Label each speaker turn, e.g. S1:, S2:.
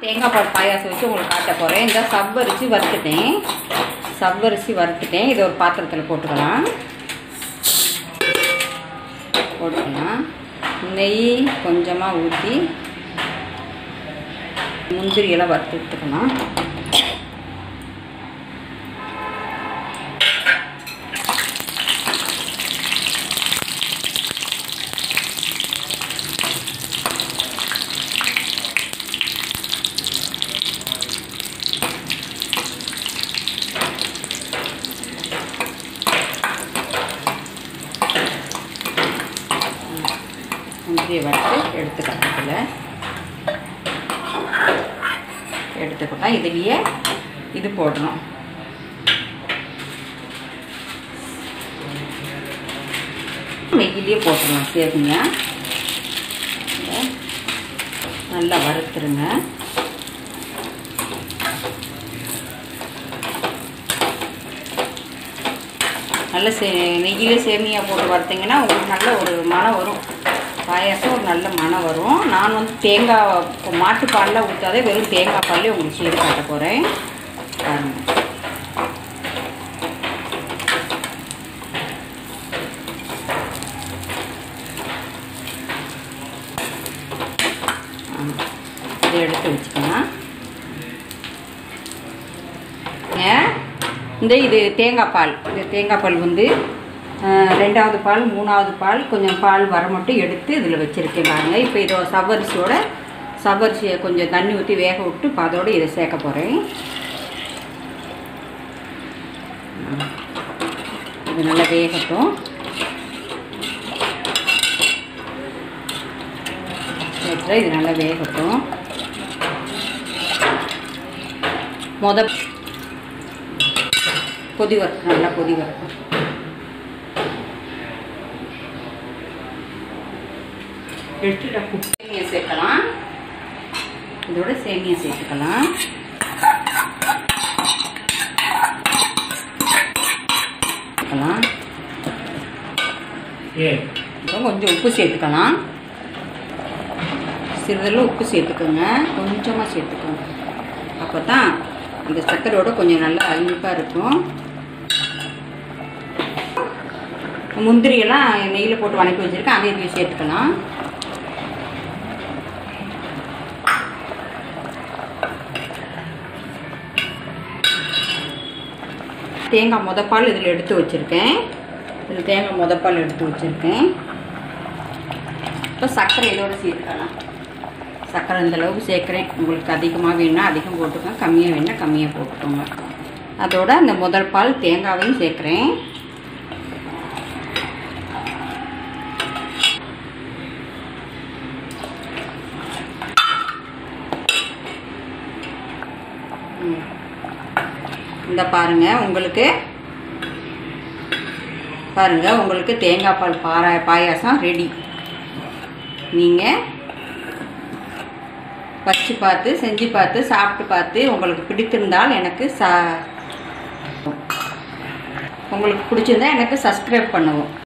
S1: தேங்காய் பால் பாயாசம் வச்சு உங்களுக்கு காட்ட போகிறேன் இந்த சவ்வரிசி வறுத்துட்டேன் சவ்வரிசி வறுத்துட்டேன் இதை ஒரு பாத்திரத்தில் போட்டுக்கலாம் போட்டுக்கலாம் நெய் கொஞ்சமாக ஊற்றி முந்திரியெல்லாம் வறுத்து எடுத்துக்கலாம் முந்திரியை வறுத்து எடுத்துக்கலாம் இதில் எடுத்துக்கிட்டோம் இதுலேயே இது போடணும் நெய்யிலேயே போட்டுடலாம் சேருங்க நல்லா வறுத்துருங்க நல்ல சே நெய்யிலே சேமியா போட்டு வறுத்தீங்கன்னா உங்களுக்கு நல்ல ஒரு மனம் வரும் பாயாசம் ஒரு நல்ல மனம் வரும் நான் வந்து தேங்காய் மாட்டுப்பாலில் ஊற்றாதே வெறும் தேங்காய் பால்லே உங்களுக்கு செய்து காட்ட போகிறேன் பாருங்கள் இதை எடுத்து வச்சுக்கலாம் ஏன் இந்த இது தேங்காய் பால் இந்த தேங்காய் பால் வந்து அஹ், ரெண்டாவது பால் மூணாவது பால் கொஞ்சம் பால் வர மட்டும் எடுத்து இதில் வச்சுருக்கேன் பாருங்க இப்போ இதோ சவ்வரிசியோட சவ்வரிசியை கொஞ்சம் தண்ணி ஊற்றி வேக விட்டு இப்போ அதோட இதை சேர்க்க போகிறேன் இது நல்லா வேகட்டும் சேர்த்துட்டு இது நல்லா வேகட்டும் முத கொதி வரட்டும் நல்லா கொதி வரட்டும் சேமியா சேர்க்கலாம் இதோட சேமியா சேர்த்துக்கலாம் சேர்த்துக்கலாம் அப்புறம் கொஞ்சம் உப்பு சேர்த்துக்கலாம் சிறிதளவு உப்பு சேர்த்துக்கோங்க கொஞ்சமாக சேர்த்துக்கோங்க அப்போ தான் இந்த சர்க்கரையோட கொஞ்சம் நல்லா இனிப்பாக இருக்கும் முந்திரியெல்லாம் நெய்யில் போட்டு வணக்கி வச்சுருக்கேன் அதையும் இதையும் சேர்த்துக்கலாம் தேங்காய் முதப்பால் இதில் எடுத்து வச்சுருக்கேன் இதில் தேங்காய் முதப்பால் எடுத்து வச்சுருக்கேன் இப்போ சர்க்கரை இதோட சேர்த்துக்கலாம் சர்க்கரை இந்த அளவுக்கு சேர்க்குறேன் உங்களுக்கு அதிகமாக வேணும்னா அதிகம் போட்டுக்கோங்க கம்மியாக வேணும்னா கம்மியாக போட்டுக்கோங்க அதோட அந்த முதல் பால் தேங்காவையும் சேர்க்குறேன் ம். இந்த பாருங்க உங்களுக்கு பாருங்க உங்களுக்கு தேங்காய் பால் பாரா பாயாசம் ரெடி நீங்கள் வச்சு பார்த்து செஞ்சு பார்த்து சாப்பிட்டு பார்த்து உங்களுக்கு பிடித்திருந்தால் எனக்கு சா உங்களுக்கு பிடிச்சிருந்தா எனக்கு சப்ஸ்கிரைப் பண்ணுவோம்